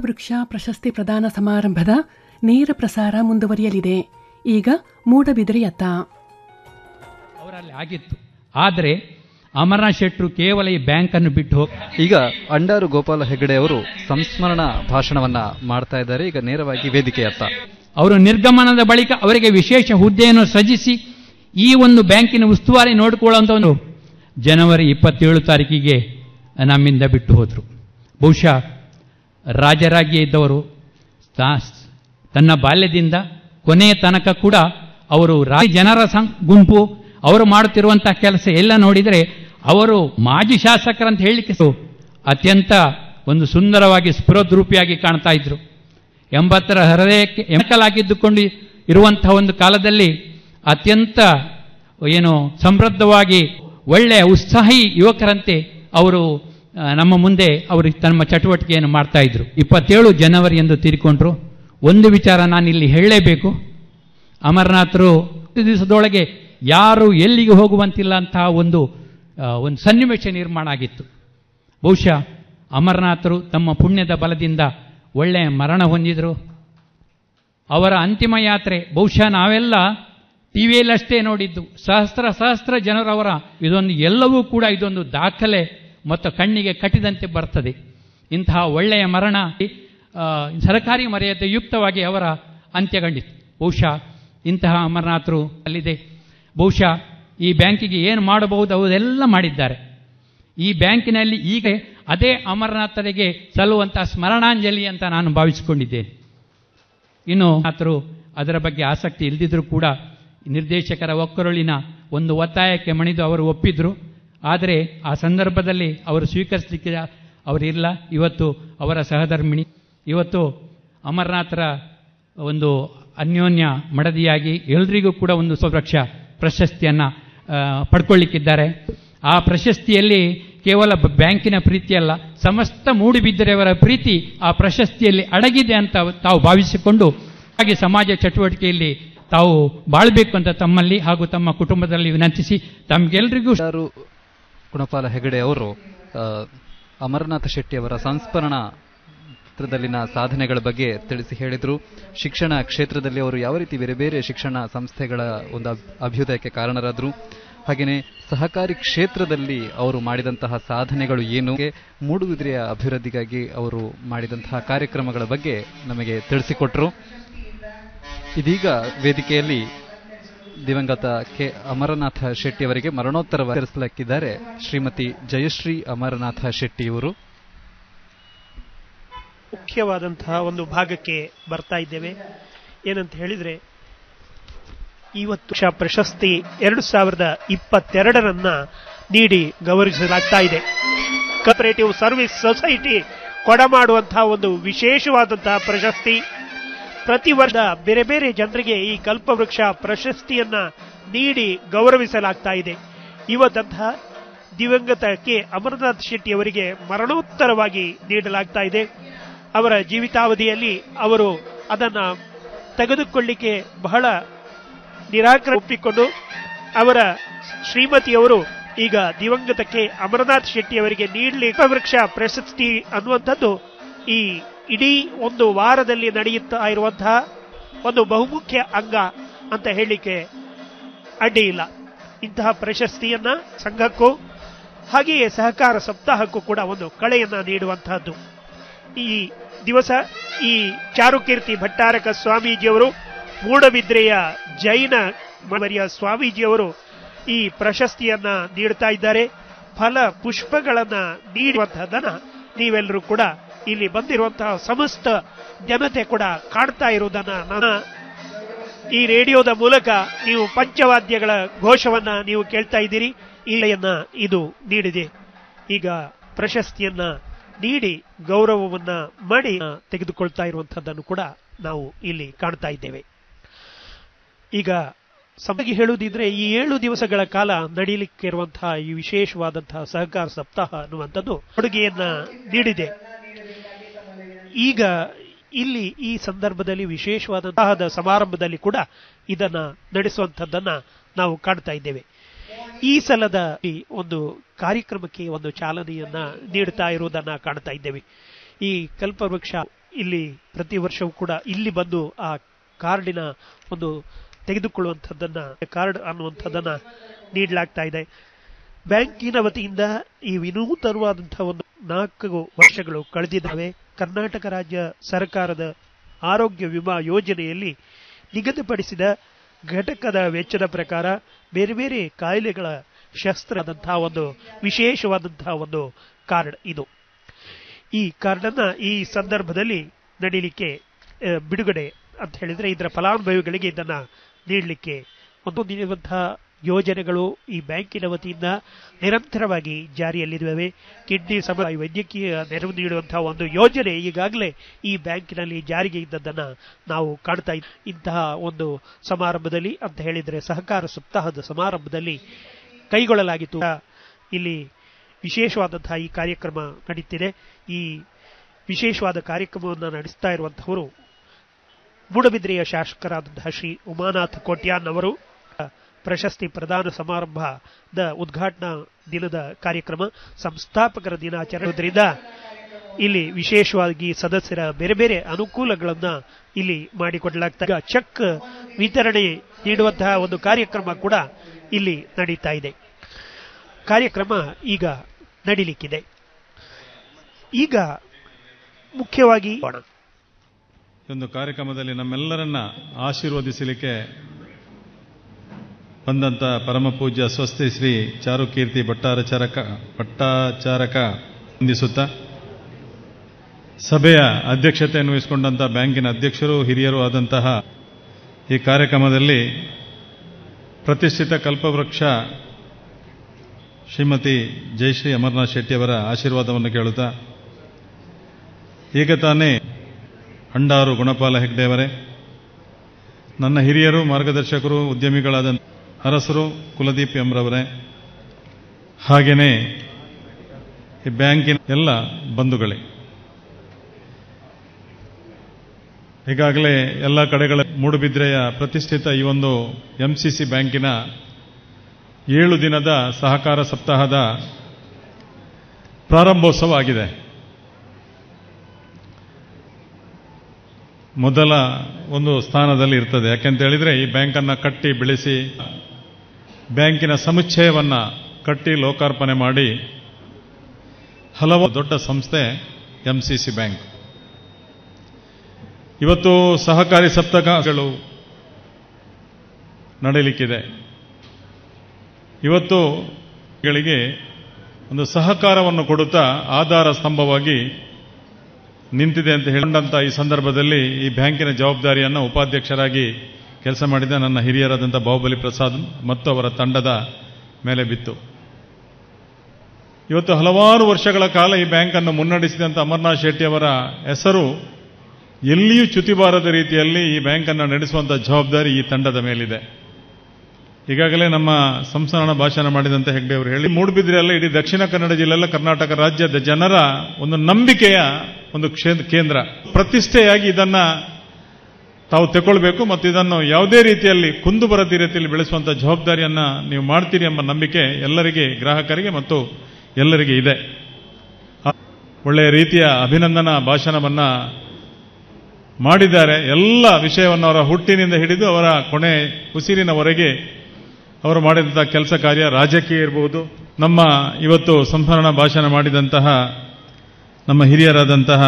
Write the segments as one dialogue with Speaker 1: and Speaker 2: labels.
Speaker 1: ಕಲ್ಪವೃಕ್ಷ ಪ್ರಶಸ್ತಿ ಪ್ರದಾನ ಸಮಾರಂಭದ ನೇರ ಪ್ರಸಾರ ಮುಂದುವರಿಯಲಿದೆ ಈಗ ಮೂಡಬಿದಿರೆಯತ್ತ
Speaker 2: ಅವರಲ್ಲಿ ಆಗಿತ್ತು ಆದರೆ ಅಮರನಾಥ್ ಶೆಟ್ಟರು ಕೇವಲ ಈ ಬ್ಯಾಂಕನ್ನು ಬಿಟ್ಟು ಹೋಗಿ
Speaker 3: ಈಗ ಅಂಡಾರು ಗೋಪಾಲ ಹೆಗಡೆ ಅವರು ಸಂಸ್ಮರಣಾ ಭಾಷಣವನ್ನ ಮಾಡ್ತಾ ಇದ್ದಾರೆ ಈಗ ನೇರವಾಗಿ ವೇದಿಕೆಯತ್ತ
Speaker 2: ಅವರು ನಿರ್ಗಮನದ ಬಳಿಕ ಅವರಿಗೆ ವಿಶೇಷ ಹುದ್ದೆಯನ್ನು ಸೃಜಿಸಿ ಈ ಒಂದು ಬ್ಯಾಂಕಿನ ಉಸ್ತುವಾರಿ ನೋಡಿಕೊಳ್ಳುವಂಥ ಒಂದು ಜನವರಿ ಇಪ್ಪತ್ತೇಳು ತಾರೀಕಿಗೆ ನಮ್ಮಿಂದ ಬಿಟ್ಟು ಹೋದರು ಬಹುಶಃ ರಾಜರಾಗಿಯೇ ಇದ್ದವರು ತಾ- ತನ್ನ ಬಾಲ್ಯದಿಂದ ಕೊನೆಯ ತನಕ ಕೂಡ ಅವರು ರಾ- ಜನರ ಸಂ ಗುಂಪು ಅವರು ಮಾಡುತ್ತಿರುವಂತಹ ಕೆಲಸ ಎಲ್ಲ ನೋಡಿದರೆ ಅವರು ಮಾಜಿ ಶಾಸಕರಂತ ಹೇಳಲಿಕ್ಕೆ ಸು- ಅತ್ಯಂತ ಒಂದು ಸುಂದರವಾಗಿ ಸ್ಫುರದ್ರೂಪಿಯಾಗಿ ಕಾಣ್ತಾ ಇದ್ರು ಎಂಬತ್ತರ ಹೃದಯಕ್ಕೆ ಎಂಕಲಾಗಿದ್ದುಕೊಂಡು ಇರುವಂತಹ ಒಂದು ಕಾಲದಲ್ಲಿ ಅತ್ಯಂತ ಏನು ಸಮೃದ್ಧವಾಗಿ ಒಳ್ಳೆಯ ಉತ್ಸಾಹಿ ಯುವಕರಂತೆ ಅವರು ಆ, ನಮ್ಮ ಮುಂದೆ ಅವರು ತಮ್ಮ ಚಟುವಟಿಕೆಯನ್ನು ಮಾಡ್ತಾ ಇದ್ರು ಇಪ್ಪತ್ತೇಳು ಜನವರಿ ಎಂದು ತೀರಿಕೊಂಡ್ರು ಒಂದು ವಿಚಾರ ನಾನು ಇಲ್ಲಿ ಹೇಳಲೇಬೇಕು ಅಮರನಾಥರು ಹತ್ತು ದಿವಸದೊಳಗೆ ಯಾರು ಎಲ್ಲಿಗೆ ಹೋಗುವಂತಿಲ್ಲ ಅಂತಹ ಒಂದು ಆ, ಒಂದು ಸನ್ನಿವೇಶ ನಿರ್ಮಾಣ ಆಗಿತ್ತು ಬಹುಶಃ ಅಮರನಾಥರು ತಮ್ಮ ಪುಣ್ಯದ ಬಲದಿಂದ ಒಳ್ಳೆಯ ಮರಣ ಹೊಂದಿದರು ಅವರ ಅಂತಿಮ ಯಾತ್ರೆ ಬಹುಶಃ ನಾವೆಲ್ಲ ಟಿವಿಯಲ್ಲಷ್ಟೇ ನೋಡಿದ್ದು ಸಹಸ್ರ ಸಹಸ್ರ ಜನರವರ ಇದೊಂದು ಎಲ್ಲವೂ ಕೂಡ ಇದೊಂದು ದಾಖಲೆ ಮತ್ತು ಕಣ್ಣಿಗೆ ಕಟ್ಟಿದಂತೆ ಬರ್ತದೆ ಇಂತಹ ಒಳ್ಳೆಯ ಮರಣ ಆ, ಸರಕಾರಿ ಮರ್ಯಾದೆ ಯುಕ್ತವಾಗಿ ಅವರ ಅಂತ್ಯಗೊಂಡಿತು ಬಹುಶಃ ಇಂತಹ ಅಮರನಾಥರು ಅಲ್ಲಿದೆ ಬಹುಶಃ ಈ ಬ್ಯಾಂಕಿಗೆ ಏನು ಮಾಡಬಹುದು ಅವೆಲ್ಲ ಮಾಡಿದ್ದಾರೆ ಈ ಬ್ಯಾಂಕಿನಲ್ಲಿ ಈಗ ಅದೇ ಅಮರನಾಥರಿಗೆ ಸಲ್ಲುವಂತಹ ಸ್ಮರಣಾಂಜಲಿ ಅಂತ ನಾನು ಭಾವಿಸಿಕೊಂಡಿದ್ದೇನೆ ಇನ್ನು ಆತರು ಅದರ ಬಗ್ಗೆ ಆಸಕ್ತಿ ಇಲ್ಲದಿದ್ರೂ ಕೂಡ ನಿರ್ದೇಶಕರ ಒಕ್ಕರುಳಿನ ಒಂದು ಒತ್ತಾಯಕ್ಕೆ ಮಣಿದು ಅವರು ಒಪ್ಪಿದ್ರು ಆದರೆ ಆ ಸಂದರ್ಭದಲ್ಲಿ ಅವರು ಸ್ವೀಕರಿಸಲಿಕ್ಕೆ ಅವರಿಲ್ಲ ಇವತ್ತು ಅವರ ಸಹಧರ್ಮಿಣಿ ಇವತ್ತು ಅಮರನಾಥರ ಒಂದು ಅನ್ಯೋನ್ಯ ಮಡದಿಯಾಗಿ ಎಲ್ರಿಗೂ ಕೂಡ ಒಂದು ಸುರಕ್ಷ ಪ್ರಶಸ್ತಿಯನ್ನು ಪಡ್ಕೊಳ್ಳಿಕ್ಕಿದ್ದಾರೆ ಆ ಪ್ರಶಸ್ತಿಯಲ್ಲಿ ಕೇವಲ ಬ- ಬ್ಯಾಂಕಿನ ಪ್ರೀತಿಯಲ್ಲ ಸಮಸ್ತ ಮೂಡಿಬಿದ್ದರೆಯವರ ಪ್ರೀತಿ ಆ ಪ್ರಶಸ್ತಿಯಲ್ಲಿ ಅಡಗಿದೆ ಅಂತ ತಾವು ಭಾವಿಸಿಕೊಂಡು ಹಾಗೆ ಸಮಾಜ ಚಟುವಟಿಕೆಯಲ್ಲಿ ತಾವು ಬಾಳ್ಬೇಕು ಅಂತ ತಮ್ಮಲ್ಲಿ ಹಾಗೂ ತಮ್ಮ ಕುಟುಂಬದಲ್ಲಿ ವಿನಂತಿಸಿ ತಮಗೆಲ್ಲರಿಗೂ
Speaker 3: ಅಂಡಾರು ಗುಣಪಾಲ ಹೆಗಡೆ ಅವರು ಆ, ಅಮರನಾಥ ಶೆಟ್ಟಿ ಅವರ ಸಂಸ್ಮರಣಾ ಕ್ಷೇತ್ರದಲ್ಲಿನ ಸಾಧನೆಗಳ ಬಗ್ಗೆ ತಿಳಿಸಿ ಹೇಳಿದ್ರು ಶಿಕ್ಷಣ ಕ್ಷೇತ್ರದಲ್ಲಿ ಅವರು ಯಾವ ರೀತಿ ಬೇರೆ ಬೇರೆ ಶಿಕ್ಷಣ ಸಂಸ್ಥೆಗಳ ಒಂದು ಅಭ್- ಅಭ್ಯುದಯಕ್ಕೆ ಕಾರಣರಾದರು ಹಾಗೆಯೇ ಸಹಕಾರಿ ಕ್ಷೇತ್ರದಲ್ಲಿ ಅವರು ಮಾಡಿದಂತಹ ಸಾಧನೆಗಳು ಏನು ಮೂಡುಬಿದಿರೆಯ ಅಭಿವೃದ್ಧಿಗಾಗಿ ಅವರು ಮಾಡಿದಂತಹ ಕಾರ್ಯಕ್ರಮಗಳ ಬಗ್ಗೆ ನಮಗೆ ತಿಳಿಸಿಕೊಟ್ರು ಇದೀಗ ವೇದಿಕೆಯಲ್ಲಿ ದಿವಂಗತ ಕೆ ಅಮರನಾಥ ಶೆಟ್ಟಿ ಅವರಿಗೆ ಮರಣೋತ್ತರ ಆಚರಿಸಲಿಕ್ಕಿದ್ದಾರೆ ಶ್ರೀಮತಿ ಜಯಶ್ರೀ ಅಮರನಾಥ ಶೆಟ್ಟಿ ಇವರು
Speaker 4: ಮುಖ್ಯವಾದಂತಹ ಒಂದು ಭಾಗಕ್ಕೆ ಬರ್ತಾ ಇದ್ದೇವೆ ಏನಂತ ಹೇಳಿದ್ರೆ ಇವತ್ತು ಶ ಪ್ರಶಸ್ತಿ ಎರಡು ಸಾವಿರದ ಇಪ್ಪತ್ತೆರಡರನ್ನ ನೀಡಿ ಗೌರವಿಸಲಾಗ್ತಾ ಇದೆ ಕೋಪರೇಟಿವ್ ಸರ್ವಿಸ್ ಸೊಸೈಟಿ ಕೊಡಮಾಡುವಂತಹ ಒಂದು ವಿಶೇಷವಾದಂತಹ ಪ್ರಶಸ್ತಿ ಪ್ರತಿ ವರ್ಷ ಬೇರೆ ಬೇರೆ ಜನರಿಗೆ ಈ ಕಲ್ಪವೃಕ್ಷ ಪ್ರಶಸ್ತಿಯನ್ನ ನೀಡಿ ಗೌರವಿಸಲಾಗ್ತಾ ಇದೆ ಇವತ್ತಂತಹ ದಿವಂಗತ ಕೆ ಅಮರನಾಥ್ ಶೆಟ್ಟಿ ಅವರಿಗೆ ಮರಣೋತ್ತರವಾಗಿ ನೀಡಲಾಗ್ತಾ ಇದೆ ಅವರ ಜೀವಿತಾವಧಿಯಲ್ಲಿ ಅವರು ಅದನ್ನ ತೆಗೆದುಕೊಳ್ಳಿಕ್ಕೆ ಬಹಳ ನಿರಾಕರ ಒಪ್ಪಿಕೊಂಡು ಅವರ ಶ್ರೀಮತಿಯವರು ಈಗ ದಿವಂಗತಕ್ಕೆ ಅಮರನಾಥ್ ಶೆಟ್ಟಿ ಅವರಿಗೆ ನೀಡಲಿ ವೃಕ್ಷ ಪ್ರಶಸ್ತಿ ಅನ್ನುವಂಥದ್ದು ಈ ಇಡೀ ಒಂದು ವಾರದಲ್ಲಿ ನಡೆಯುತ್ತಾ ಇರುವಂತಹ ಒಂದು ಬಹುಮುಖ್ಯ ಅಂಗ ಅಂತ ಹೇಳಲಿಕ್ಕೆ ಅಡ್ಡಿ ಇಲ್ಲ ಇಂತಹ ಪ್ರಶಸ್ತಿಯನ್ನ ಸಂಘಕ್ಕೂ ಹಾಗೆಯೇ ಸಹಕಾರ ಸಪ್ತಾಹಕ್ಕೂ ಕೂಡ ಒಂದು ಕಳೆಯನ್ನ ನೀಡುವಂತಹದ್ದು ಈ ದಿವಸ ಈ ಚಾರುಕೀರ್ತಿ ಭಟ್ಟಾರಕ ಸ್ವಾಮೀಜಿಯವರು ಮೂಡಬಿದ್ರೆಯ ಜೈನ ಮರಿಯ ಸ್ವಾಮೀಜಿಯವರು ಈ ಪ್ರಶಸ್ತಿಯನ್ನ ನೀಡ್ತಾ ಇದ್ದಾರೆ ಫಲ ಪುಷ್ಪಗಳನ್ನ ನೀಡುವಂತಹದನ್ನ ನೀವೆಲ್ಲರೂ ಕೂಡ ಇಲ್ಲಿ ಬಂದಿರುವಂತಹ ಸಮಸ್ತ ಜನತೆ ಕೂಡ ಕಾಣ್ತಾ ಇರುವುದನ್ನ ನಾನು ಈ ರೇಡಿಯೋದ ಮೂಲಕ ನೀವು ಪಂಚವಾದ್ಯಗಳ ಘೋಷವನ್ನ ನೀವು ಕೇಳ್ತಾ ಇದ್ದೀರಿ ಇಲೆಯನ್ನ ಇದು ನೀಡಿದೆ ಈಗ ಪ್ರಶಸ್ತಿಯನ್ನ ನೀಡಿ ಗೌರವವನ್ನ ಮಾಡಿ ತೆಗೆದುಕೊಳ್ತಾ ಇರುವಂತಹದ್ದನ್ನು ಕೂಡ ನಾವು ಇಲ್ಲಿ ಕಾಣ್ತಾ ಇದ್ದೇವೆ ಈಗ ಸಮಗೆ ಹೇಳುವುದಿದ್ರೆ ಈ ಏಳು ದಿವಸಗಳ ಕಾಲ ನಡೀಲಿಕ್ಕೆ ಇರುವಂತಹ ಈ ವಿಶೇಷವಾದಂತಹ ಸಹಕಾರ ಸಪ್ತಾಹ ಅನ್ನುವಂಥದ್ದು ಕೊಡುಗೆಯನ್ನ ನೀಡಿದೆ ಈಗ ಇಲ್ಲಿ ಈ ಸಂದರ್ಭದಲ್ಲಿ ವಿಶೇಷವಾದಂತಹದ ಸಮಾರಂಭದಲ್ಲಿ ಕೂಡ ಇದನ್ನ ನಡೆಸುವಂತಹದ್ದನ್ನ ನಾವು ಕಾಣ್ತಾ ಇದ್ದೇವೆ ಈ ಸಲದ ಈ ಒಂದು ಕಾರ್ಯಕ್ರಮಕ್ಕೆ ಒಂದು ಚಾಲನೆಯನ್ನ ನೀಡುತ್ತಾ ಇರುವುದನ್ನ ಕಾಣ್ತಾ ಇದ್ದೇವೆ ಈ ಕಲ್ಪವೃಕ್ಷ ಇಲ್ಲಿ ಪ್ರತಿ ವರ್ಷವೂ ಕೂಡ ಇಲ್ಲಿ ಬಂದು ಆ ಕಾರ್ಡಿನ ಒಂದು ತೆಗೆದುಕೊಳ್ಳುವಂಥದ್ದನ್ನ ಕಾರ್ಡ್ ಅನ್ನುವಂಥದ್ದನ್ನ ನೀಡಲಾಗ್ತಾ ಇದೆ ಬ್ಯಾಂಕಿನ ವತಿಯಿಂದ ಈ ವಿನೂತನವಾದಂತಹ ಒಂದು ನಾಲ್ಕು ವರ್ಷಗಳು ಕಳೆದಿದ್ದಾವೆ ಕರ್ನಾಟಕ ರಾಜ್ಯ ಸರ್ಕಾರದ ಆರೋಗ್ಯ ವಿಮಾ ಯೋಜನೆಯಲ್ಲಿ ನಿಗದಿಪಡಿಸಿದ ಘಟಕದ ವೆಚ್ಚದ ಪ್ರಕಾರ ಬೇರೆ ಬೇರೆ ಕಾಯಿಲೆಗಳ ಶಸ್ತ್ರದಂತಹ ಒಂದು ವಿಶೇಷವಾದಂತಹ ಒಂದು ಕಾರ್ಡ್ ಇದು ಈ ಕಾರ್ಡ್ ಅನ್ನ ಈ ಸಂದರ್ಭದಲ್ಲಿ ನಡೀಲಿಕ್ಕೆ ಆ, ಬಿಡುಗಡೆ ಅಂತ ಹೇಳಿದ್ರೆ ಇದರ ಫಲಾನುಭವಿಗಳಿಗೆ ಇದನ್ನ ನೀಡಲಿಕ್ಕೆ ಒಂದು ನೀಡುವಂತಹ ಯೋಜನೆಗಳು ಈ ಬ್ಯಾಂಕಿನ ವತಿಯಿಂದ ನಿರಂತರವಾಗಿ ಜಾರಿಯಲ್ಲಿರುತ್ತವೆ ಕಿಡ್ನಿ ಸಮ ವೈದ್ಯಕೀಯ ನೆರವು ನೀಡುವಂತಹ ಒಂದು ಯೋಜನೆ ಈಗಾಗಲೇ ಈ ಬ್ಯಾಂಕಿನಲ್ಲಿ ಜಾರಿಗೆ ಇದ್ದದ್ದನ್ನ ನಾವು ಕಾಣ್ತಾ ಇದ್ದೀವಿ ಇಂತಹ ಒಂದು ಸಮಾರಂಭದಲ್ಲಿ ಅಂತ ಹೇಳಿದ್ರೆ ಸಹಕಾರ ಸಪ್ತಾಹದ ಸಮಾರಂಭದಲ್ಲಿ ಕೈಗೊಳ್ಳಲಾಗಿತ್ತು ಇಲ್ಲಿ ವಿಶೇಷವಾದಂತಹ ಈ ಕಾರ್ಯಕ್ರಮ ನಡೀತಿದೆ ಈ ವಿಶೇಷವಾದ ಕಾರ್ಯಕ್ರಮವನ್ನು ನಡೆಸ್ತಾ ಇರುವಂತಹವರು ಮೂಡಬಿದ್ರೆಯ ಶಾಸಕರಾದಂತಹ ಶ್ರೀ ಉಮಾನಾಥ್ ಕೋಟ್ಯಾನ್ ಅವರು ಪ್ರಶಸ್ತಿ ಪ್ರದಾನ ಸಮಾರಂಭದ ಉದ್ಘಾಟನಾ ದಿನದ ಕಾರ್ಯಕ್ರಮ ಸಂಸ್ಥಾಪಕರ ದಿನಾಚರಣೆಯಿಂದ ಇಲ್ಲಿ ವಿಶೇಷವಾಗಿ ಸದಸ್ಯರ ಬೇರೆ ಬೇರೆ ಅನುಕೂಲಗಳನ್ನ ಇಲ್ಲಿ ಮಾಡಿಕೊಡಲಾಗ್ತಾ ಈಗ ಚೆಕ್ ವಿತರಣೆ ನೀಡುವಂತಹ ಒಂದು ಕಾರ್ಯಕ್ರಮ ಕೂಡ ಇಲ್ಲಿ ನಡೀತಾ ಇದೆ ಕಾರ್ಯಕ್ರಮ ಈಗ ನಡೀಲಿಕ್ಕಿದೆ ಈಗ ಮುಖ್ಯವಾಗಿ
Speaker 5: ಈ ಒಂದು ಕಾರ್ಯಕ್ರಮದಲ್ಲಿ ನಮ್ಮೆಲ್ಲರನ್ನ ಆಶೀರ್ವದಿಸಲಿಕ್ಕೆ ಬಂದಂತ ಪರಮ ಪೂಜ್ಯ ಸ್ವಸ್ತಿ ಶ್ರೀ ಚಾರುಕೀರ್ತಿ ಭಟ್ಟಾರಚಾರಕ ಭಟ್ಟಾಚಾರಕ ವಂದಿಸುತ್ತಾ ಸಭೆಯ ಅಧ್ಯಕ್ಷತೆಯನ್ನು ವಹಿಸಿಕೊಂಡಂತಹ ಬ್ಯಾಂಕಿನ ಅಧ್ಯಕ್ಷರು ಹಿರಿಯರು ಆದಂತಹ ಈ ಕಾರ್ಯಕ್ರಮದಲ್ಲಿ ಪ್ರತಿಷ್ಠಿತ ಕಲ್ಪವೃಕ್ಷ ಶ್ರೀಮತಿ ಜಯಶ್ರೀ ಅಮರನಾಥ್ ಶೆಟ್ಟಿಯವರ ಆಶೀರ್ವಾದವನ್ನು ಕೇಳುತ್ತಾ ಈಗ ತಾನೇ ಹಂಡಾರು ಗುಣಪಾಲ ಹೆಗ್ಡೆಯವರೇ ನನ್ನ ಹಿರಿಯರು ಮಾರ್ಗದರ್ಶಕರು ಉದ್ಯಮಿಗಳಾದ ಅರಸರು ಕುಲದೀಪ್ ಎಂರವರೇ ಹಾಗೇನೆ ಈ ಬ್ಯಾಂಕಿನ ಎಲ್ಲ ಬಂಧುಗಳೇ ಈಗಾಗಲೇ ಎಲ್ಲ ಕಡೆಗಳ ಮೂಡುಬಿದ್ರೆಯ ಪ್ರತಿಷ್ಠಿತ ಈ ಒಂದು ಎಂಸಿಸಿ ಬ್ಯಾಂಕಿನ ಏಳು ದಿನದ ಸಹಕಾರ ಸಪ್ತಾಹದ ಪ್ರಾರಂಭೋತ್ಸವ ಆಗಿದೆ ಮೊದಲ ಒಂದು ಸ್ಥಾನದಲ್ಲಿ ಇರ್ತದೆ ಯಾಕೆಂತ ಹೇಳಿದ್ರೆ ಈ ಬ್ಯಾಂಕನ್ನು ಕಟ್ಟಿ ಬೆಳೆಸಿ ಬ್ಯಾಂಕಿನ ಸಮುಚ್ಚಯವನ್ನ ಕಟ್ಟಿ ಲೋಕಾರ್ಪಣೆ ಮಾಡಿ ಹಲವು ದೊಡ್ಡ ಸಂಸ್ಥೆ ಎಂಸಿಸಿ ಬ್ಯಾಂಕ್ ಇವತ್ತು ಸಹಕಾರಿ ಸಪ್ತಾಹಗಳು ನಡೆಯಲಿಕ್ಕಿದೆ ಇವತ್ತು ಗಳಿಗೆ ಒಂದು ಸಹಕಾರವನ್ನು ಕೊಡುತ್ತಾ ಆಧಾರ ಸ್ತಂಭವಾಗಿ ನಿಂತಿದೆ ಅಂತ ಹೇಳಿದಂತ ಈ ಸಂದರ್ಭದಲ್ಲಿ ಈ ಬ್ಯಾಂಕಿನ ಜವಾಬ್ದಾರಿಯನ್ನು ಉಪಾಧ್ಯಕ್ಷರಾಗಿ ಕೆಲಸ ಮಾಡಿದ ನನ್ನ ಹಿರಿಯರಾದಂಥ ಬಾಹುಬಲಿ ಪ್ರಸಾದ್ ಮತ್ತು ಅವರ ತಂಡದ ಮೇಲೆ ಬಿತ್ತು ಇವತ್ತು ಹಲವಾರು ವರ್ಷಗಳ ಕಾಲ ಈ ಬ್ಯಾಂಕನ್ನು ಮುನ್ನಡೆಸಿದಂಥ ಅಮರ್ನಾಥ್ ಶೆಟ್ಟಿ ಅವರ ಹೆಸರು ಎಲ್ಲಿಯೂ ಚ್ಯುತಿಬಾರದ ರೀತಿಯಲ್ಲಿ ಈ ಬ್ಯಾಂಕನ್ನು ನಡೆಸುವಂಥ ಜವಾಬ್ದಾರಿ ಈ ತಂಡದ ಮೇಲಿದೆ ಈಗಾಗಲೇ ನಮ್ಮ ಸಂಸ್ಥಾನ ಭಾಷಣ ಮಾಡಿದಂತೆ ಹೆಗ್ಡೆ ಅವರು ಹೇಳಿ ಮೂಡುಬಿದ್ರೆಯಲ್ಲ ಇಡೀ ದಕ್ಷಿಣ ಕನ್ನಡ ಜಿಲ್ಲೆಲ್ಲ ಕರ್ನಾಟಕ ರಾಜ್ಯದ ಜನರ ಒಂದು ನಂಬಿಕೆಯ ಒಂದು ಕ್ಷೇತ್ರ ಕೇಂದ್ರ ಪ್ರತಿಷ್ಠೆಯಾಗಿ ಇದನ್ನ ತಾವು ತಗೊಳ್ಬೇಕು ಮತ್ತು ಇದನ್ನು ಯಾವುದೇ ರೀತಿಯಲ್ಲಿ ಕುಂದು ಬರದಿ ರೀತಿಯಲ್ಲಿ ಬೆಳೆಸುವಂತ ಜವಾಬ್ದಾರಿಯನ್ನ ನೀವು ಮಾಡ್ತೀರಿ ಎಂಬ ನಂಬಿಕೆ ಎಲ್ಲರಿಗೆ ಗ್ರಾಹಕರಿಗೆ ಮತ್ತು ಎಲ್ಲರಿಗೆ ಇದೆ ಆ ಒಳ್ಳೆಯ ರೀತಿಯ ಅಭಿನಂದನಾ ಭಾಷಣವನ್ನ ಮಾಡಿದ್ದಾರೆ ಎಲ್ಲ ವಿಷಯವನ್ನು ಅವರ ಹುಟ್ಟಿನಿಂದ ಹಿಡಿದು ಅವರ ಕೊನೆ ಉಸಿರಿನವರೆಗೆ ಅವರು ಮಾಡಿದಂತಹ ಕೆಲಸ ಕಾರ್ಯ ರಾಜಕೀಯ ಇರಬಹುದು ನಮ್ಮ ಇವತ್ತು ಸಂಸ್ಮರಣ ಭಾಷಣ ಮಾಡಿದಂತಹ ನಮ್ಮ ಹಿರಿಯರಾದಂತಹ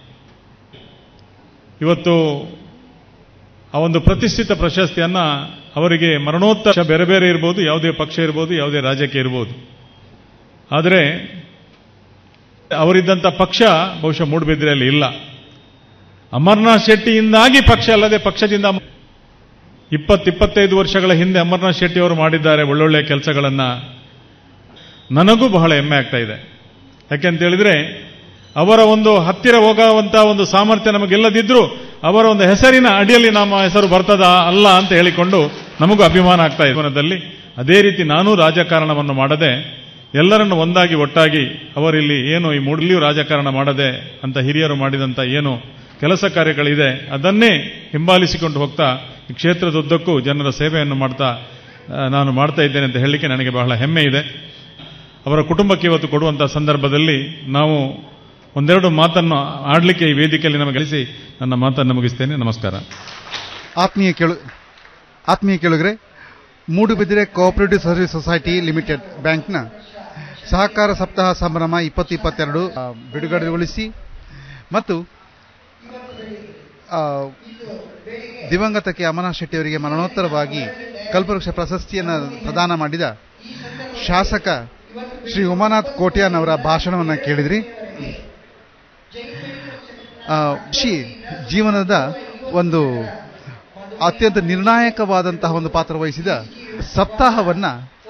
Speaker 5: ಇವತ್ತು ಆ ಒಂದು ಪ್ರತಿಷ್ಠಿತ ಪ್ರಶಸ್ತಿಯನ್ನ ಅವರಿಗೆ ಮರಣೋತ್ತರ ಬೇರೆ ಬೇರೆ ಇರಬಹುದು ಯಾವುದೇ ಪಕ್ಷ ಇರಬಹುದು ಯಾವುದೇ ರಾಜಕೀಯ ಇರಬಹುದು ಆದರೆ ಅವರಿದ್ದಂಥ ಪಕ್ಷ ಬಹುಶಃ ಮೂಡುಬಿದ್ರೆಯಲ್ಲಿ ಇಲ್ಲ ಅಮರ್ನಾಥ್ ಶೆಟ್ಟಿಯಿಂದಾಗಿ ಪಕ್ಷ ಅಲ್ಲದೆ ಪಕ್ಷದಿಂದ ಇಪ್ಪತ್ತಿಪ್ಪತ್ತೈದು ವರ್ಷಗಳ ಹಿಂದೆ ಅಮರ್ನಾಥ್ ಶೆಟ್ಟಿ ಅವರು ಮಾಡಿದ್ದಾರೆ ಒಳ್ಳೊಳ್ಳೆ ಕೆಲಸಗಳನ್ನ ನನಗೂ ಬಹಳ ಹೆಮ್ಮೆ ಆಗ್ತಾ ಇದೆ ಯಾಕೆಂತ ಹೇಳಿದ್ರೆ ಅವರ ಒಂದು ಹತ್ತಿರ ಹೋಗುವಂತ ಒಂದು ಸಾಮರ್ಥ್ಯ ನಮಗೆಲ್ಲದಿದ್ರೂ ಅವರ ಒಂದು ಹೆಸರಿನ ಅಡಿಯಲ್ಲಿ ನಮ್ಮ ಹೆಸರು ಬರ್ತದ ಅಲ್ಲ ಅಂತ ಹೇಳಿಕೊಂಡು ನಮಗೂ ಅಭಿಮಾನ ಆಗ್ತಾ ಇದೆ ಜೀವನದಲ್ಲಿ ಅದೇ ರೀತಿ ನಾನೂ ರಾಜಕಾರಣವನ್ನು ಮಾಡದೆ ಎಲ್ಲರನ್ನು ಒಂದಾಗಿ ಒಟ್ಟಾಗಿ ಅವರಿಲ್ಲಿ ಏನು ಈ ಮೂಡಲಿಯೂ ರಾಜಕಾರಣ ಮಾಡದೆ ಅಂತ ಹಿರಿಯರು ಮಾಡಿದಂತ ಏನು ಕೆಲಸ ಕಾರ್ಯಗಳಿದೆ ಅದನ್ನೇ ಹಿಂಬಾಲಿಸಿಕೊಂಡು ಹೋಗ್ತಾ ಈ ಕ್ಷೇತ್ರದುದ್ದಕ್ಕೂ ಜನರ ಸೇವೆಯನ್ನು ಮಾಡ್ತಾ ಆ, ನಾನು ಮಾಡ್ತಾ ಇದ್ದೇನೆ ಅಂತ ಹೇಳಲಿಕ್ಕೆ ನನಗೆ ಬಹಳ ಹೆಮ್ಮೆ ಇದೆ ಅವರ ಕುಟುಂಬಕ್ಕೆ ಇವತ್ತು ಕೊಡುವಂತಹ ಸಂದರ್ಭದಲ್ಲಿ ನಾವು ಒಂದೆರಡು ಮಾತನ್ನು ಆಡಲಿಕ್ಕೆ ಈ ವೇದಿಕೆಯಲ್ಲಿ ನಮಗೆ ಗಳಿಸಿ ನನ್ನ ಮಾತನ್ನು ಮುಗಿಸ್ತೇನೆ ನಮಸ್ಕಾರ
Speaker 6: ಆತ್ಮೀಯ ಕೇಳು ಆತ್ಮೀಯ ಕೇಳುಗರೆ Moodbidri cooperative service society limited ಬ್ಯಾಂಕ್ನ ಸಹಕಾರ ಸಪ್ತಾಹ ಸಂಭ್ರಮ ಇಪ್ಪತ್ತು ಇಪ್ಪತ್ತೆರಡು ಆ, ಬಿಡುಗಡೆಗೊಳಿಸಿ ಮತ್ತು ಆ, ದಿವಂಗತ ಕೆ ಅಮರನಾಥ್ ಶೆಟ್ಟಿ ಅವರಿಗೆ ಮರಣೋತ್ತರವಾಗಿ ಕಲ್ಪವೃಕ್ಷ ಪ್ರಶಸ್ತಿಯನ್ನು ಪ್ರದಾನ ಮಾಡಿದ ಶಾಸಕ ಶ್ರೀ ಉಮಾನಾಥ್ ಕೋಟ್ಯಾನ್ ಅವರ ಭಾಷಣವನ್ನು ಕೇಳಿದ್ರಿ ಆ, ಕೃಷಿ ಜೀವನದ ಒಂದು ಅತ್ಯಂತ ನಿರ್ಣಾಯಕವಾದಂತಹ ಒಂದು ಪಾತ್ರ ವಹಿಸಿದ ಸಪ್ತಾಹವನ್ನ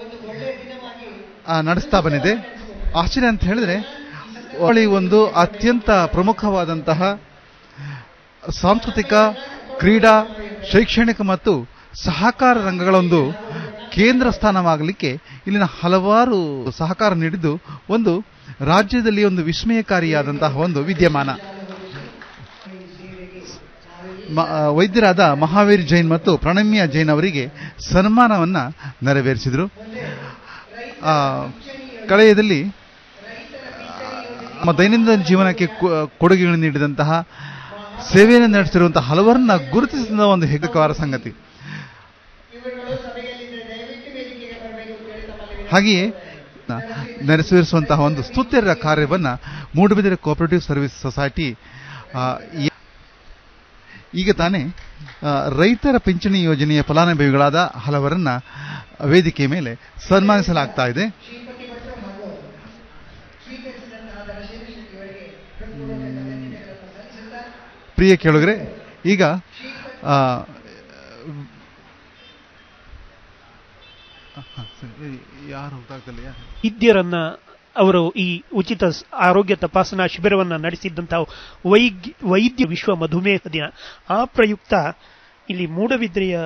Speaker 6: ಆ, ನಡೆಸ್ತಾ ಬಂದಿದೆ ಆಶ್ಚರ್ಯ ಅಂತ ಹೇಳಿದ್ರೆ ಅವಳಿ ಒಂದು ಅತ್ಯಂತ ಪ್ರಮುಖವಾದಂತಹ ಸಾಂಸ್ಕೃತಿಕ ಕ್ರೀಡಾ ಶೈಕ್ಷಣಿಕ ಮತ್ತು ಸಹಕಾರ ರಂಗಗಳ ಒಂದು ಕೇಂದ್ರ ಸ್ಥಾನವಾಗಲಿಕ್ಕೆ ಇಲ್ಲಿನ ಹಲವಾರು ಸಹಕಾರ ನೀಡಿದ್ದು ಒಂದು ರಾಜ್ಯದಲ್ಲಿ ಒಂದು ವಿಸ್ಮಯಕಾರಿಯಾದಂತಹ ಒಂದು ವಿದ್ಯಮಾನ ಮ- ಆ, ವೈದ್ಯರಾದ ಮಹಾವೀರ್ ಜೈನ್ ಮತ್ತು ಪ್ರಣಮ್ಯ ಜೈನ್ ಅವರಿಗೆ ಸನ್ಮಾನವನ್ನ ನೆರವೇರಿಸಿದರು ಆ, ಕಳೆಯದಲ್ಲಿ ನಮ್ಮ ದೈನಂದಿನ ಜೀವನಕ್ಕೆ ಕೊ- ಕೊಡುಗೆಗಳನ್ನು ನೀಡಿದಂತಹ ಸೇವೆಯನ್ನು ನಡೆಸಿರುವಂತಹ ಹಲವರನ್ನ ಗುರುತಿಸಿದ ಒಂದು ಹೆಗ್ಗಕವಾದ ಸಂಗತಿ ಹಾಗೆಯೇ ನೆರವೇರಿಸುವಂತಹ ಒಂದು ಸ್ತುತ್ಯರ ಕಾರ್ಯವನ್ನ ಮೂಡುಬಿದಿರೆ ಕೋಆಪರೇಟಿವ್ ಸರ್ವಿಸ್ ಸೊಸೈಟಿ ಆ, ಈ- ಈಗ ತಾನೇ ಆ, ರೈತರ ಪಿಂಚಣಿ ಯೋಜನೆಯ ಫಲಾನುಭವಿಗಳಾದ ಹಲವರನ್ನ ವೇದಿಕೆ ಮೇಲೆ ಸನ್ಮಾನಿಸಲಾಗ್ತಾ ಇದೆ ಪ್ರಿಯ ಕೇಳುಗರೆ ಈಗ ಆ, ಹ, ಸರಿ, ಯಾರು ಗೊತ್ತಾಗ್ತಿಲ್ಲ ಯಾರು
Speaker 4: ವೈದ್ಯರನ್ನ ಅವರು ಈ ಉಚಿತ ಸ್- ಆರೋಗ್ಯ ತಪಾಸಣಾ ಶಿಬಿರವನ್ನ ನಡೆಸಿದ್ದಂತಹ ವೈದ್ಯ ವೈದ್ಯ ವಿಶ್ವ ಮಧುಮೇಹ ದಿನ ಆ ಪ್ರಯುಕ್ತ ಇಲ್ಲಿ ಮೂಡಬಿದ್ರೆಯ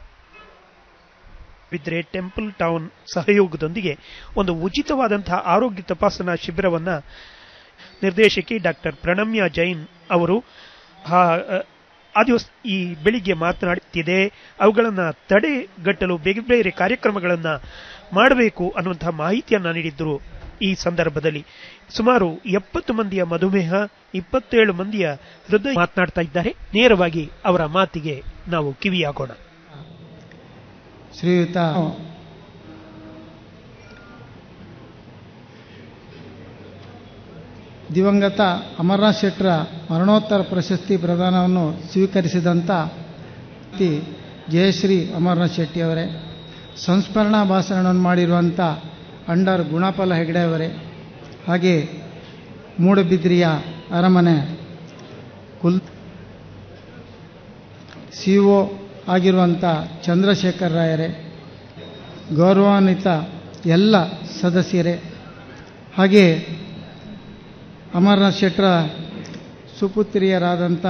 Speaker 4: ಬಿದ್ರೆ ಟೆಂಪಲ್ ಟೌನ್ ಸಹಯೋಗದೊಂದಿಗೆ ಒಂದು ಉಚಿತವಾದಂತಹ ಆರೋಗ್ಯ ತಪಾಸಣಾ ಶಿಬಿರವನ್ನ ನಿರ್ದೇಶಕಿ ಡಾಕ್ಟರ್ ಪ್ರಣಮ್ಯ ಜೈನ್ ಅವರು ಆ- ಆ ದಿವಸ ಈ ಬೆಳಿಗ್ಗೆ ಮಾತನಾಡುತ್ತಿದೆ ಅವುಗಳನ್ನ ತಡೆಗಟ್ಟಲು ಬೇರೆ ಬೇರೆ ಕಾರ್ಯಕ್ರಮಗಳನ್ನ ಮಾಡಬೇಕು ಅನ್ನುವಂತಹ ಮಾಹಿತಿಯನ್ನ ನೀಡಿದ್ರು ಈ ಸಂದರ್ಭದಲ್ಲಿ ಸುಮಾರು ಎಪ್ಪತ್ತು ಮಂದಿಯ ಮಧುಮೇಹ ಇಪ್ಪತ್ತೇಳು ಮಂದಿಯ ಹೃದಯ ಮಾತನಾಡ್ತಾ ಇದ್ದಾರೆ ನೇರವಾಗಿ ಅವರ ಮಾತಿಗೆ ನಾವು ಕಿವಿಯಾಗೋಣ
Speaker 7: ಶ್ರೀಯುತ ದಿವಂಗತ ಅಮರನಾಥ್ ಶೆಟ್ಟರ ಮರಣೋತ್ತರ ಪ್ರಶಸ್ತಿ ಪ್ರದಾನವನ್ನು ಸ್ವೀಕರಿಸಿದಂಥ ವ್ಯಕ್ತಿ ಜಯಶ್ರೀ ಅಮರನಾಥ್ ಶೆಟ್ಟಿ ಅವರೇ ಸಂಸ್ಮರಣಾ ಭಾಷಣವನ್ನು ಮಾಡಿರುವಂಥ ಅಂಡರ್ ಗುಣಪಾಲ ಹೆಗಡೆ ಅವರೇ ಹಾಗೆ ಮೂಡಬಿದ್ರಿಯ ಅರಮನೆ ಕುಲ್ ಸಿ ಒ ಆಗಿರುವಂಥ ಚಂದ್ರಶೇಖರ್ ರಾಯರೇ ಗೌರವಾನ್ವಿತ ಎಲ್ಲ ಸದಸ್ಯರೇ ಹಾಗೆ ಅಮರನಾಥ್ ಶೆಟ್ಟರ ಸುಪುತ್ರಿಯರಾದಂಥ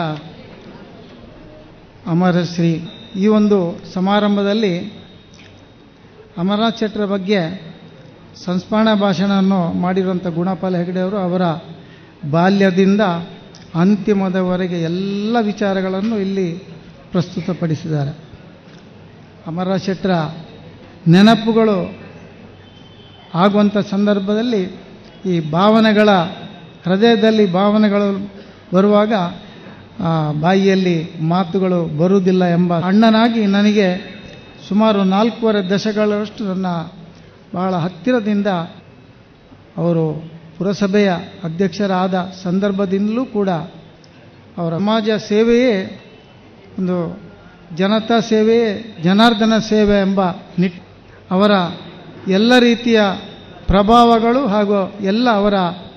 Speaker 7: ಅಮರಶ್ರೀ ಈ ಒಂದು ಸಮಾರಂಭದಲ್ಲಿ ಅಮರನಾಥ್ ಶೆಟ್ಟರ ಬಗ್ಗೆ ಸಂಸ್ಮರಣಾ ಭಾಷಣವನ್ನು ಮಾಡಿರುವಂಥ ಗುಣಪಾಲ ಹೆಗಡೆ ಅವರು ಅವರ ಬಾಲ್ಯದಿಂದ ಅಂತಿಮದವರೆಗೆ ಎಲ್ಲ ವಿಚಾರಗಳನ್ನು ಇಲ್ಲಿ ಪ್ರಸ್ತುತಪಡಿಸಿದ್ದಾರೆ ಅಮರನಾಥ್ ಶೆಟ್ಟರ ನೆನಪುಗಳು ಆಗುವಂಥ ಸಂದರ್ಭದಲ್ಲಿ ಈ ಭಾವನೆಗಳ ಹೃದಯದಲ್ಲಿ ಭಾವನೆಗಳು ಬರುವಾಗ ಆ, ಬಾಯಿಯಲ್ಲಿ ಮಾತುಗಳು ಬರುವುದಿಲ್ಲ ಎಂಬ ಅಣ್ಣನಾಗಿ ನನಗೆ ಸುಮಾರು ನಾಲ್ಕೂವರೆ ದಶಕಗಳಷ್ಟು ನನ್ನ ಬಹಳ ಹತ್ತಿರದಿಂದ ಅವರು ಪುರಸಭೆಯ ಅಧ್ಯಕ್ಷರಾದ ಸಂದರ್ಭದಿಂದಲೂ ಕೂಡ ಅವರ ಸಮಾಜ ಸೇವೆಯೇ ಒಂದು ಜನತಾ ಸೇವೆಯೇ ಜನಾರ್ದನ ಸೇವೆ ಎಂಬ ನಿಟ್ ಅವರ ಎಲ್ಲ ರೀತಿಯ ಪ್ರಭಾವಗಳು ಹಾಗೂ ಎಲ್ಲ ಅವರ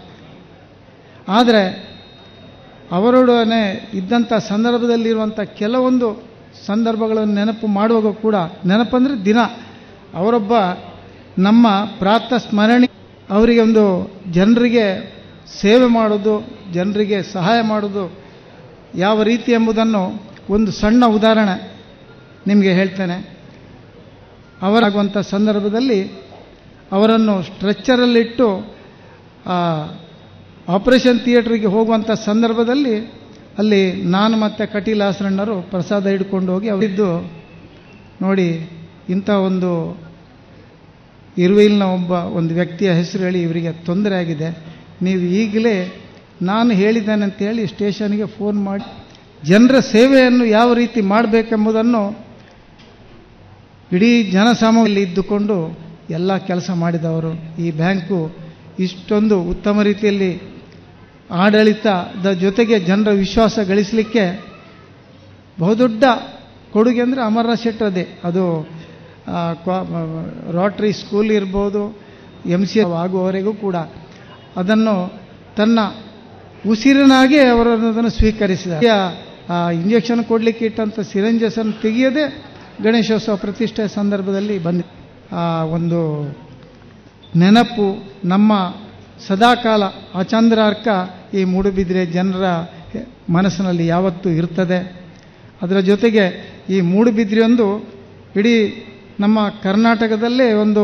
Speaker 7: ಆದರೆ ಅವರೊಡನೆ ಇದ್ದಂಥ ಸಂದರ್ಭದಲ್ಲಿರುವಂಥ ಕೆಲವೊಂದು ಸಂದರ್ಭಗಳನ್ನು ನೆನಪು ಮಾಡುವಾಗ ಕೂಡ ನೆನಪಂದರೆ ದಿನ ಅವರೊಬ್ಬ ನಮ್ಮ ಪ್ರಾತ ಸ್ಮರಣೆ ಅವರಿಗೆ ಒಂದು ಜನರಿಗೆ ಸೇವೆ ಮಾಡೋದು ಜನರಿಗೆ ಸಹಾಯ ಮಾಡೋದು ಯಾವ ರೀತಿ ಎಂಬುದನ್ನು ಒಂದು ಸಣ್ಣ ಉದಾಹರಣೆ ನಿಮಗೆ ಹೇಳ್ತೇನೆ ಅವರಾಗುವಂಥ ಸಂದರ್ಭದಲ್ಲಿ ಅವರನ್ನು ಸ್ಟ್ರೆಚ್ಚರಲ್ಲಿಟ್ಟು ಆ, ಆಪರೇಷನ್ ಥಿಯೇಟ್ರಿಗೆ ಹೋಗುವಂಥ ಸಂದರ್ಭದಲ್ಲಿ ಅಲ್ಲಿ ನಾನು ಮತ್ತು ಕಟೀಲ್ ಹಾಸರಣ್ಣರು ಪ್ರಸಾದ ಹಿಡ್ಕೊಂಡು ಹೋಗಿ ಅವರಿದ್ದು ನೋಡಿ ಇಂಥ ಒಂದು ಇರುವಿಲ್ನ ಒಬ್ಬ ಒಂದು ವ್ಯಕ್ತಿಯ ಹೆಸರು ಹೇಳಿ ಇವರಿಗೆ ತೊಂದರೆ ಆಗಿದೆ ನೀವು ಈಗಲೇ ನಾನು ಹೇಳಿದ್ದೇನೆ ಅಂತೇಳಿ ಸ್ಟೇಷನ್ಗೆ ಫೋನ್ ಮಾಡಿ ಜನರ ಸೇವೆಯನ್ನು ಯಾವ ರೀತಿ ಮಾಡಬೇಕೆಂಬುದನ್ನು ಇಡೀ ಜನಸಾಮಾನ್ಯಲ್ಲಿ ಇದ್ದುಕೊಂಡು ಎಲ್ಲ ಕೆಲಸ ಮಾಡಿದವರು ಈ ಬ್ಯಾಂಕು ಇಷ್ಟೊಂದು ಉತ್ತಮ ರೀತಿಯಲ್ಲಿ ಆಡಳಿತದ ಜೊತೆಗೆ ಜನರ ವಿಶ್ವಾಸ ಗಳಿಸಲಿಕ್ಕೆ ಬಹುದೊಡ್ಡ ಕೊಡುಗೆ ಅಂದರೆ ಅಮರನಾಥ್ ಶೆಟ್ಟರದೇ ಅದು ಆ, ಕ್ವಾ- ರೋಟ್ರಿ ಸ್ಕೂಲ್ ಇರ್ಬೋದು ಎಮ್ ಸಿ ಆಗುವವರೆಗೂ ಕೂಡ ಅದನ್ನು ತನ್ನ ಉಸಿರಿನಾಗೆ ಅವರನ್ನು ಅದನ್ನು ಸ್ವೀಕರಿಸಿದ ಆ ಇಂಜೆಕ್ಷನ್ ಕೊಡಲಿಕ್ಕೆ ಇಟ್ಟಂಥ ಸಿರಂಜಸನ್ನು ತೆಗೆಯದೆ ಗಣೇಶೋತ್ಸವ ಪ್ರತಿಷ್ಠೆ ಸಂದರ್ಭದಲ್ಲಿ ಬಂದ ಆ ಒಂದು ನೆನಪು ನಮ್ಮ ಸದಾಕಾಲ ಆ ಚಂದ್ರಾರ್ಕ ಈ ಮೂಡುಬಿದ್ರೆ ಜನರ ಮನಸ್ಸಿನಲ್ಲಿ ಯಾವತ್ತೂ ಇರ್ತದೆ ಅದರ ಜೊತೆಗೆ ಈ ಮೂಡುಬಿದ್ರೆಯೊಂದು ಇಡೀ ನಮ್ಮ ಕರ್ನಾಟಕದಲ್ಲೇ ಒಂದು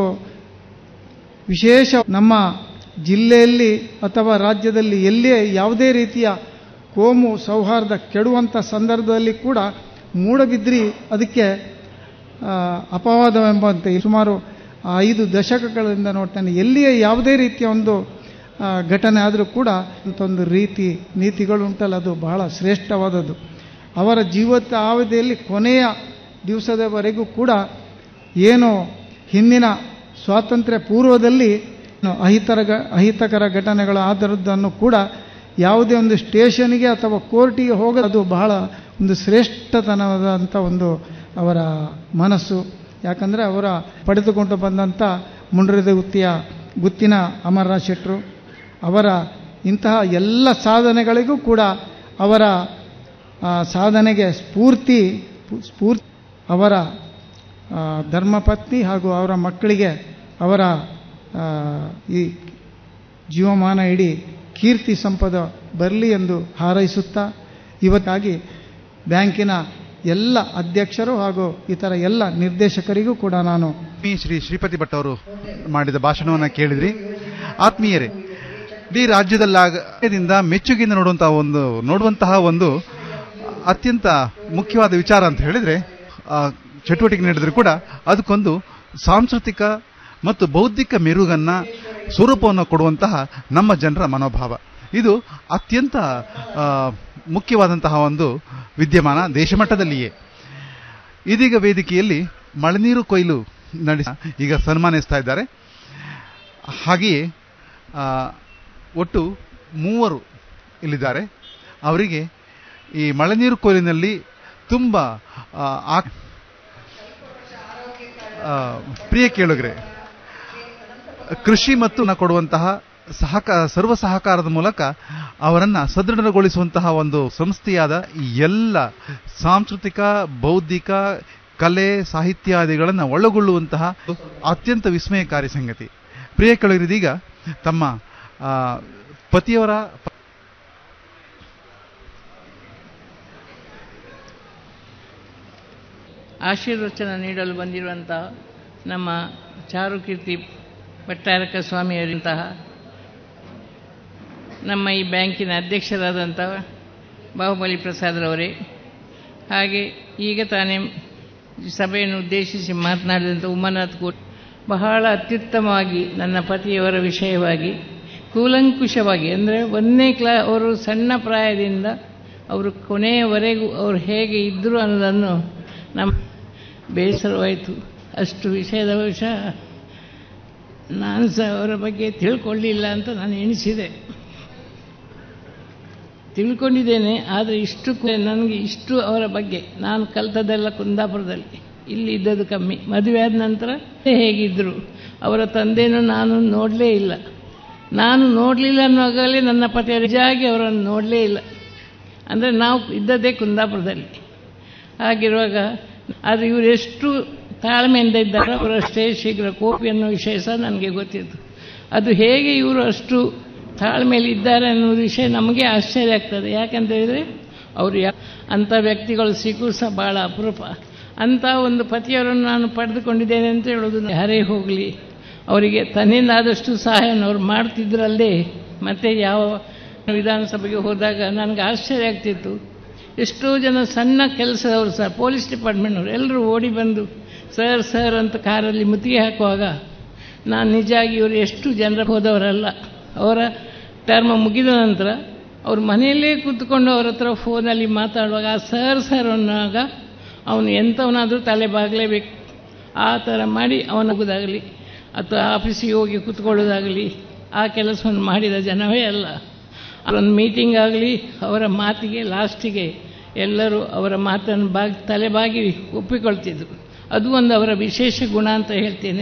Speaker 7: ವಿಶೇಷ ನಮ್ಮ ಜಿಲ್ಲೆಯಲ್ಲಿ ಅಥವಾ ರಾಜ್ಯದಲ್ಲಿ ಎಲ್ಲಿಯೇ ಯಾವುದೇ ರೀತಿಯ ಕೋಮು ಸೌಹಾರ್ದ ಕೆಡುವಂಥ ಸಂದರ್ಭದಲ್ಲಿ ಕೂಡ ಮೂಡಬಿದ್ರಿ ಅದಕ್ಕೆ ಆ, ಅಪವಾದವೆಂಬಂತೆ ಸುಮಾರು ಐದು ದಶಕಗಳಿಂದ ನೋಡ್ತಾನೆ ಎಲ್ಲಿಯೇ ಯಾವುದೇ ರೀತಿಯ ಒಂದು ಆ, ಘಟನೆ ಆದರೂ ಕೂಡ ಅಂತ ಒಂದು ರೀತಿ ನೀತಿಗಳು ಉಂಟಲ್ಲ ಅದು ಬಹಳ ಶ್ರೇಷ್ಠವಾದದ್ದು ಅವರ ಜೀವತ್ತ ಅವಧಿಯಲ್ಲಿ ಕೊನೆಯ ದಿವಸದವರೆಗೂ ಕೂಡ ಏನು ಹಿಂದಿನ ಸ್ವಾತಂತ್ರ್ಯ ಪೂರ್ವದಲ್ಲಿ ಅಹಿತರ ಗ- ಅಹಿತಕರ ಘಟನೆಗಳು ಆದರದ್ದನ್ನು ಕೂಡ ಯಾವುದೇ ಒಂದು ಸ್ಟೇಷನ್ಗೆ ಅಥವಾ ಕೋರ್ಟಿಗೆ ಹೋಗೋದು ಅದು ಬಹಳ ಒಂದು ಶ್ರೇಷ್ಠತನವಾದಂಥ ಒಂದು ಅವರ ಮನಸ್ಸು ಯಾಕಂದರೆ ಅವರ ಪಡೆದುಕೊಂಡು ಬಂದಂಥ ಮುಂಡ್ರದ ಗುತ್ತಿಯ ಗುತ್ತಿನ ಅಮರನಾಥ್ ಶೆಟ್ಟರು ಅವರ ಇಂತಹ ಎಲ್ಲ ಸಾಧನೆಗಳಿಗೂ ಕೂಡ ಅವರ ಆ, ಸಾಧನೆಗೆ ಸ್ಫೂರ್ತಿ ಸ್ಫೂರ್ತಿ ಅವರ ಆ, ಧರ್ಮಪತ್ನಿ ಹಾಗೂ ಅವರ ಮಕ್ಕಳಿಗೆ ಅವರ ಆ, ಈ ಜೀವಮಾನ ಇಡೀ ಕೀರ್ತಿ ಸಂಪದ ಬರಲಿ ಎಂದು ಹಾರೈಸುತ್ತಾ ಇವತ್ತಾಗಿ ಬ್ಯಾಂಕಿನ ಎಲ್ಲ ಅಧ್ಯಕ್ಷರು ಹಾಗೂ ಇತರ ಎಲ್ಲ ನಿರ್ದೇಶಕರಿಗೂ ಕೂಡ ನಾನು
Speaker 6: ಈ ಶ್ರೀ ಶ್ರೀಪತಿ ಭಟ್ ಅವರು ಮಾಡಿದ ಭಾಷಣವನ್ನು ಕೇಳಿದ್ರಿ ಆತ್ಮೀಯರೇ ಇಡೀ ರಾಜ್ಯದಲ್ಲಾಗದಿಂದ ಮೆಚ್ಚುಗೆಯಿಂದ ನೋಡುವಂತಹ ಒಂದು ನೋಡುವಂತಹ ಒಂದು ಅತ್ಯಂತ ಮುಖ್ಯವಾದ ವಿಚಾರ ಅಂತ ಹೇಳಿದ್ರೆ ಆ, ಚಟುವಟಿಕೆ ನಡೆದರೂ ಕೂಡ ಅದಕ್ಕೊಂದು ಸಾಂಸ್ಕೃತಿಕ ಮತ್ತು ಬೌದ್ಧಿಕ ಮೆರುಗನ್ನ ಸ್ವರೂಪವನ್ನು ಕೊಡುವಂತಹ ನಮ್ಮ ಜನರ ಮನೋಭಾವ ಇದು ಅತ್ಯಂತ ಆ, ಮುಖ್ಯವಾದಂತಹ ಒಂದು ವಿದ್ಯಮಾನ ದೇಶಮಟ್ಟದಲ್ಲಿಯೇ ಇದೀಗ ವೇದಿಕೆಯಲ್ಲಿ ಮಳೆನೀರು ಕೊಯ್ಲು ನಡೆಸಿ ಈಗ ಸನ್ಮಾನಿಸ್ತಾ ಇದ್ದಾರೆ ಹಾಗೆಯೇ ಆ, ಒಟ್ಟು ಮೂವರು ಇಲ್ಲಿದ್ದಾರೆ ಅವರಿಗೆ ಈ ಮಳೆನೀರು ಕೊಯ್ಲಿನಲ್ಲಿ ತುಂಬ ಆ, ಆ- ಆ, ಪ್ರಿಯ ಕೇಳುಗರೆ ಕೃಷಿ ಮತ್ತು ನ ಕೊಡುವಂತಹ ಸಹಕಾರ ಸರ್ವ ಸಹಕಾರದ ಮೂಲಕ ಅವರನ್ನ ಸದೃಢಗೊಳಿಸುವಂತಹ ಒಂದು ಸಂಸ್ಥೆಯಾದ ಈ ಎಲ್ಲ ಸಾಂಸ್ಕೃತಿಕ ಬೌದ್ಧಿಕ ಕಲೆ ಸಾಹಿತ್ಯಾದಿಗಳನ್ನು ಒಳಗೊಳ್ಳುವಂತಹ ಅತ್ಯಂತ ವಿಸ್ಮಯಕಾರಿ ಸಂಗತಿ ಪ್ರಿಯ ಕೇಳುಗರಿದೀಗ ತಮ್ಮ ಆ, ಪತಿಯವರ
Speaker 8: ಆಶೀರ್ವಚನ ನೀಡಲು ಬಂದಿರುವಂತಹ ನಮ್ಮ ಚಾರುಕೀರ್ತಿ ಭಟ್ಟಾರಕ ಸ್ವಾಮಿಯವರಂತಹ ನಮ್ಮ ಈ ಬ್ಯಾಂಕಿನ ಅಧ್ಯಕ್ಷರಾದಂತಹ ಬಾಹುಬಲಿ ಪ್ರಸಾದ್ರವರೇ ಹಾಗೆ ಈಗ ತಾನೇ ಸಭೆಯನ್ನು ಉದ್ದೇಶಿಸಿ ಮಾತನಾಡಿದಂಥ ಉಮಾನಾಥ್ ಕೋಟ್ ಬಹಳ ಅತ್ಯುತ್ತಮವಾಗಿ ನನ್ನ ಪತಿಯವರ ವಿಷಯವಾಗಿ ಕೂಲಂಕುಷವಾಗಿ ಅಂದರೆ ಒಂದನೇ ಕ್ಲಾ ಅವರು ಸಣ್ಣ ಪ್ರಾಯದಿಂದ ಅವರು ಕೊನೆಯವರೆಗೂ ಅವರು ಹೇಗೆ ಇದ್ದರು ಅನ್ನೋದನ್ನು ನಮ್ಮ ಬೇಸರವಾಯಿತು ಅಷ್ಟು ವಿಷಯದ ವಿಷಯ ನಾನು ಸಹ ಅವರ ಬಗ್ಗೆ ತಿಳ್ಕೊಳ್ಳಿಲ್ಲ ಅಂತ ನಾನು ಎಣಿಸಿದೆ ತಿಳ್ಕೊಂಡಿದ್ದೇನೆ ಆದರೆ ಇಷ್ಟು ಕು- ನನಗೆ ಇಷ್ಟು ಅವರ ಬಗ್ಗೆ ನಾನು ಕಲ್ತದ್ದೆಲ್ಲ ಕುಂದಾಪುರದಲ್ಲಿ ಇಲ್ಲಿ ಇದ್ದದ್ದು ಕಮ್ಮಿ ಮದುವೆ ಆದ ನಂತರ ಹೇಗಿದ್ದರು ಅವರ ತಂದೆನೂ ನಾನು ನೋಡಲೇ ಇಲ್ಲ ನಾನು ನೋಡಲಿಲ್ಲ ಅನ್ನುವಾಗಲೇ ನನ್ನ ಪತಿಯ ನಿಜಾಗಿ ಅವರನ್ನು ನೋಡಲೇ ಇಲ್ಲ ಅಂದರೆ ನಾವು ಇದ್ದದ್ದೇ ಕುಂದಾಪುರದಲ್ಲಿ ಹಾಗಿರುವಾಗ ಆದರೆ ಇವರು ಎಷ್ಟು ತಾಳ್ಮೆಯಿಂದ ಇದ್ದಾರೆ ಅವರಷ್ಟೇ ಶೀಘ್ರ ಕೋಪಿ ಅನ್ನೋ ವಿಷಯ ಸಹ ನನಗೆ ಗೊತ್ತಿತ್ತು ಅದು ಹೇಗೆ ಇವರು ಅಷ್ಟು ತಾಳ್ಮೆಯಲ್ಲಿ ಇದ್ದಾರೆ ಅನ್ನೋ ವಿಷಯ ನಮಗೆ ಆಶ್ಚರ್ಯ ಆಗ್ತದೆ ಯಾಕಂತ ಹೇಳಿದರೆ ಅವರು ಯಾ ಅಂಥ ವ್ಯಕ್ತಿಗಳು ಸಿಕ್ಕೂ ಸಹ ಭಾಳ ಅಪರೂಪ ಅಂಥ ಒಂದು ಪತಿಯವರನ್ನು ನಾನು ಪಡೆದುಕೊಂಡಿದ್ದೇನೆ ಅಂತ ಹೇಳೋದು ಯಾರೇ ಹೋಗಲಿ ಅವರಿಗೆ ತನ್ನಿಂದ ಆದಷ್ಟು ಸಹಾಯವನ್ನು ಅವ್ರು ಮಾಡ್ತಿದ್ರಲ್ಲದೆ ಮತ್ತೆ ಯಾವ ವಿಧಾನಸಭೆಗೆ ಹೋದಾಗ ನನಗೆ ಆಶ್ಚರ್ಯ ಆಗ್ತಿತ್ತು ಎಷ್ಟೋ ಜನ ಸಣ್ಣ ಕೆಲಸದವರು ಸಹ ಪೊಲೀಸ್ ಡಿಪಾರ್ಟ್ಮೆಂಟ್ನವರು ಎಲ್ಲರೂ ಓಡಿ ಬಂದು ಸರ್ ಸರ್ ಅಂತ ಕಾರಲ್ಲಿ ಮುತ್ತಿಗೆ ಹಾಕುವಾಗ ನಾನು ನಿಜಾಗಿ ಇವರು ಎಷ್ಟು ಜನರ ಹೋದವರಲ್ಲ ಅವರ ಟರ್ಮ್ ಮುಗಿದ ನಂತರ ಅವ್ರ ಮನೆಯಲ್ಲೇ ಕೂತ್ಕೊಂಡು ಅವ್ರ ಹತ್ರ ಫೋನಲ್ಲಿ ಮಾತಾಡುವಾಗ ಆ ಸರ್ ಸರ್ ಅನ್ನುವಾಗ ಅವನು ಎಂಥವನಾದರೂ ತಲೆ ಬಾಗಲೇಬೇಕು ಆ ಥರ ಮಾಡಿ ಅವನು ಹೋಗೋದಾಗಲಿ ಅಥವಾ ಆಫೀಸಿಗೆ ಹೋಗಿ ಕೂತ್ಕೊಳ್ಳೋದಾಗಲಿ ಆ ಕೆಲಸವನ್ನು ಮಾಡಿದ ಜನವೇ ಅಲ್ಲ ಅವರೊಂದು ಮೀಟಿಂಗ್ ಆಗಲಿ ಅವರ ಮಾತಿಗೆ ಲಾಸ್ಟಿಗೆ ಎಲ್ಲರೂ ಅವರ ಮಾತನ್ನು ಬಾಗಿ ತಲೆಬಾಗಿ ಒಪ್ಪಿಕೊಳ್ತಿದ್ರು ಅದು ಒಂದು ಅವರ ವಿಶೇಷ ಗುಣ ಅಂತ ಹೇಳ್ತೇನೆ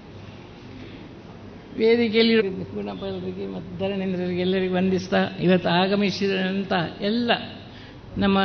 Speaker 8: ವೇದಿಕೆಯಲ್ಲಿ ಗುಣಪಾಲರಿಗೆ ಮತ್ತು ಧರಣೇಂದ್ರರಿಗೆ ಎಲ್ಲರಿಗೂ ವಂದಿಸ್ತಾ ಇವತ್ತು ಆಗಮಿಸಿದಂಥ ಎಲ್ಲ ನಮ್ಮ